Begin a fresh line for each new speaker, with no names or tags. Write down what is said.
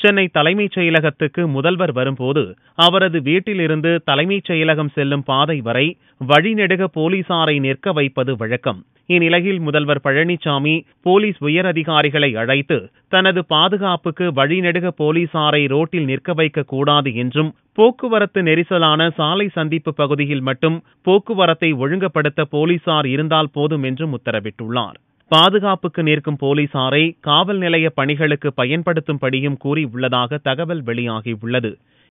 சென்னை தலைமைச் செயலகத்துக்கு முதல்வர் வரும்போது அவரது வீட்டிலிருந்து தலைமைச் செயலகம் செல்லும் பாதை வரை வழிநெடுக போலீசாரை நிற்க வைப்பது வழக்கம் இந்நிலையில் முதல்வர் பழனிசாமி போலீஸ் உயர் அதிகாரிகளை அழைத்து தனது பாதுகாப்புக்கு வழிநெடுக போலீசாரை ரோட்டில் நிற்க வைக்க கூடாது என்றும் போக்குவரத்து நெரிசலான சாலை சந்திப்பு பகுதியில் மட்டும் போக்குவரத்தை ஒழுங்குபடுத்த போலீசார் இருந்தால் போதும் என்றும் உத்தரவிட்டுள்ளார் பாதுகாப்புக்கு நிற்கும் போலீசாரை காவல் நிலைய பணிகளுக்கு பயன்படுத்தும்படியும் கூறியுள்ளதாக தகவல் வெளியாகியுள்ளது